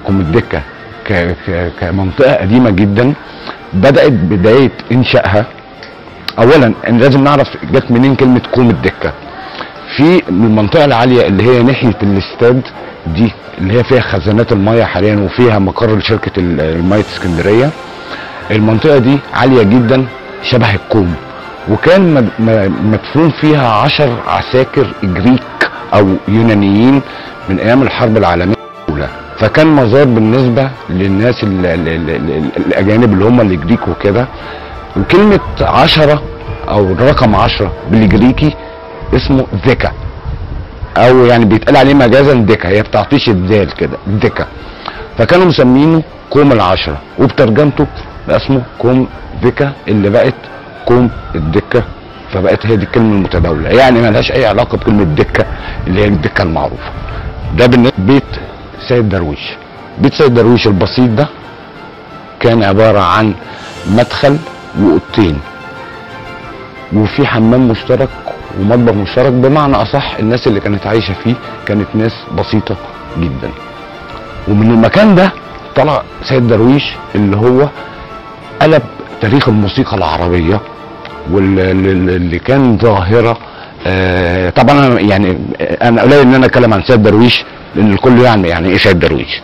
كوم الدكه ك- ك- كمنطقه قديمه جدا بدات بدايه انشائها اولا إن لازم نعرف جت منين كلمه كوم الدكه في المنطقه العاليه اللي هي ناحيه الاستاد دي اللي هي فيها خزانات المياه حاليا وفيها مقر لشركه ال- المياه اسكندريه المنطقه دي عاليه جدا شبه الكوم وكان مد- م- مدفون فيها عشر عساكر جريك او يونانيين من ايام الحرب العالميه الاولى فكان مزار بالنسبه للناس ال ال ال ال الاجانب اللي هم الجريك وكده وكلمه عشرة او الرقم عشرة بالجريكي اسمه ذكا او يعني بيتقال عليه مجازا دكا هي بتعطيش الدال كده دكا فكانوا مسمينه كوم العشرة وبترجمته بقى اسمه كوم دكا اللي بقت كوم الدكة فبقت هي دي الكلمة المتداولة يعني ملهاش اي علاقة بكلمة دكة اللي هي الدكة المعروفة ده بالنسبة بيت سيد درويش بيت سيد درويش البسيط ده كان عبارة عن مدخل وأوضتين وفي حمام مشترك ومطبخ مشترك بمعنى اصح الناس اللي كانت عايشه فيه كانت ناس بسيطه جدا ومن المكان ده طلع سيد درويش اللي هو قلب تاريخ الموسيقى العربيه واللي كان ظاهره آه طبعا انا يعني انا قليل ان انا اتكلم عن سيد درويش لان الكل يعني يعني ايه سيد درويش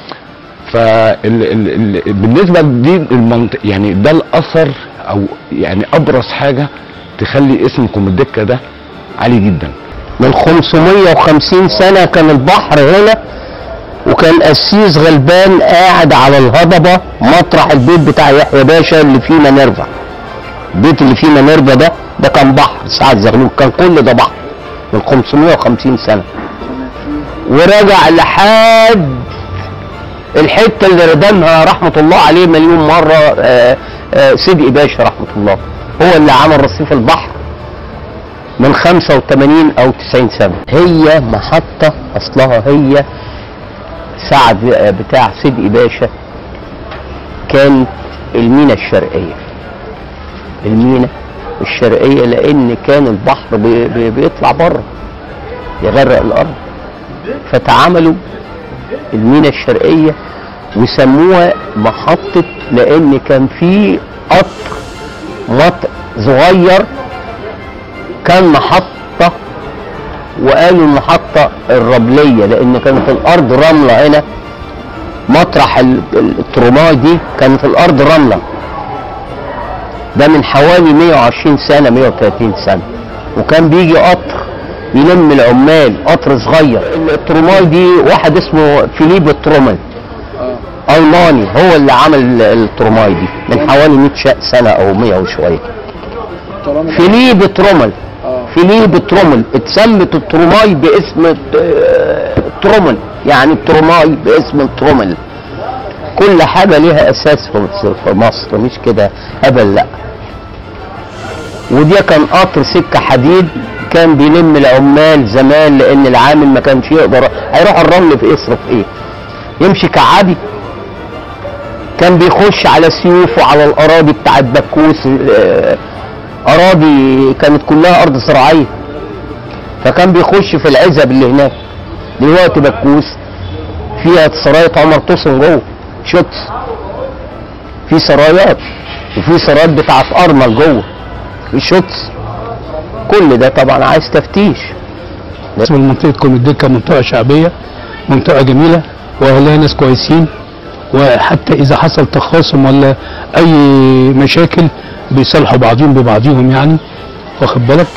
فبالنسبه دي المنطق يعني ده الاثر او يعني ابرز حاجه تخلي اسم كوم الدكه ده عالي جدا من 550 سنة كان البحر هنا وكان قسيس غلبان قاعد على الهضبة مطرح البيت بتاع يحيى باشا اللي فيه منرفة البيت اللي فيه منرفة ده ده كان بحر سعد زغلول كان كل ده بحر من 550 سنة ورجع لحد الحتة اللي ردمها رحمة الله عليه مليون مرة آه، آه، صدقي باشا رحمة الله هو اللي عمل رصيف البحر من 85 او 90 سنه هي محطه اصلها هي سعد بتاع صدقي باشا كان المينا الشرقيه المينا الشرقيه لان كان البحر بي بي بيطلع بره يغرق الارض فتعاملوا المينا الشرقيه وسموها محطه لان كان في قطر مط صغير كان محطة وقالوا المحطة الرملية لأن كانت الأرض رملة هنا مطرح ال- ال- الترماي دي كانت الأرض رملة ده من حوالي 120 سنة 130 سنة وكان بيجي قطر يلم العمال قطر صغير الترماي دي واحد اسمه فيليب الترومل ألماني هو اللي عمل الترماي دي من حوالي 100 شا- سنة أو 100 وشوية فيليب ترومل فيليب ترومل اتسمت التروماي باسم آه، ترومل يعني التروماي باسم ترومل كل حاجة ليها أساس في مصر- في مصر مش كده هبل لا ودي كان قطر سكة حديد كان بيلم العمال زمان لأن العامل ما كانش يقدر هيروح الرمل في يصرف إيه يمشي كعادي كان بيخش على سيوف وعلى الأراضي بتاعت بكوس آه، اراضي كانت كلها ارض زراعيه فكان بيخش في العزب اللي هناك دلوقتي بكوس فيها سرايه عمر توسن جوه شوتس في سرايات وفي سرايات بتاعت ارمل جوه في شوتس كل ده طبعا عايز تفتيش اسم منطقة كوم الدكة منطقة شعبية منطقة جميلة وأهلها ناس كويسين وحتى إذا حصل تخاصم ولا أي مشاكل بيصالحوا بعضهم ببعضهم يعني واخد بالك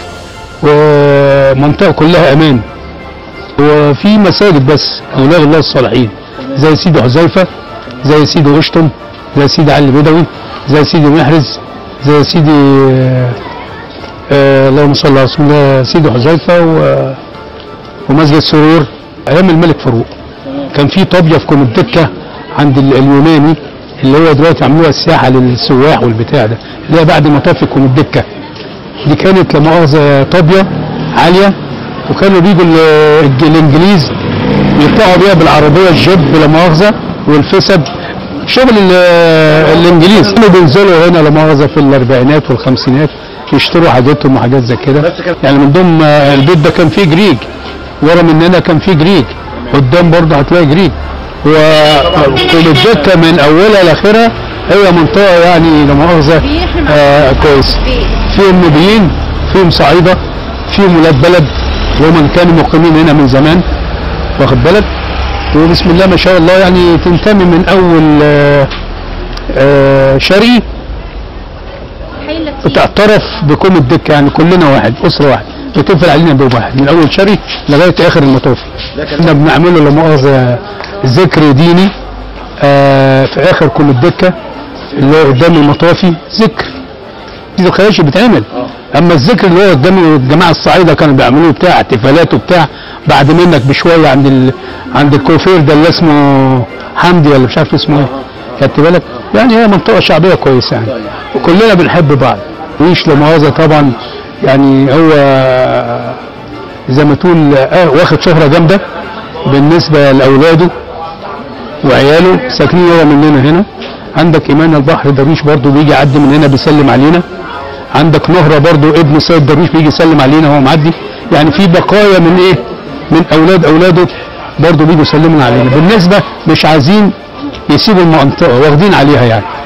ومنطقة كلها أمان وفي مساجد بس أولياء الله الصالحين زي سيدي حذيفة زي سيدي غشتم زي سيدي علي بدوي زي سيدي محرز زي سيدي آه، آه، اللهم صل على رسول الله سيدي حذيفة و ومسجد سرور ايام الملك فاروق كان في طابيه في كوم الدكه عند ال- اليوناني اللي هو دلوقتي عملوها الساحه للسواح والبتاع ده اللي هي بعد مطاف كوم الدكه دي كانت لا مؤاخذه طابيه عاليه وكانوا بيجوا ال- الج- الانجليز يطلعوا بيها بالعربيه الجيب لا مؤاخذه والفسد شغل ال- الانجليز كانوا بينزلوا هنا لا مؤاخذه في الاربعينات والخمسينات يشتروا حاجاتهم وحاجات زي كده يعني من ضمن آه، البيت ده كان فيه جريج ورا مننا كان فيه جريج قدام برضه هتلاقي جريج وكوميديتا من اولها لاخرها هي منطقه يعني لا مؤاخذه آه كويس فيهم نوبيين فيهم صعيده فيهم ولاد بلد وهم كانوا مقيمين هنا من زمان واخد بالك وبسم الله ما شاء الله يعني تنتمي من اول آه آه شرقي بتعترف بكم الدكه يعني كلنا واحد اسره واحد بتقفل علينا باب واحد من اول شري لغايه اخر المطاف احنا بنعمله لا مؤاخذه ذكر ديني آه في اخر كل الدكه اللي هو قدام المطافي ذكر دي الخياشي بيتعمل اما الذكر اللي هو قدام الجماعه الصعيده كانوا بيعملوه بتاع احتفالات وبتاع بعد منك بشويه عند ال... عند الكوفير ده اللي اسمه حمدي ولا مش عارف اسمه ايه خدت بالك يعني هي منطقه شعبيه كويسه يعني وكلنا بنحب بعض ويش لا مؤاخذه طبعا يعني هو زي ما تقول آه واخد شهره جامده بالنسبه لاولاده وعياله ساكنين هو مننا هنا عندك ايمان البحر درويش برضو بيجي يعدي من هنا بيسلم علينا عندك نهره برضو ابن سيد درويش بيجي يسلم علينا وهو معدي يعني في بقايا من ايه من اولاد اولاده برضو بيجوا يسلموا علينا بالنسبه مش عايزين يسيبوا المنطقه واخدين عليها يعني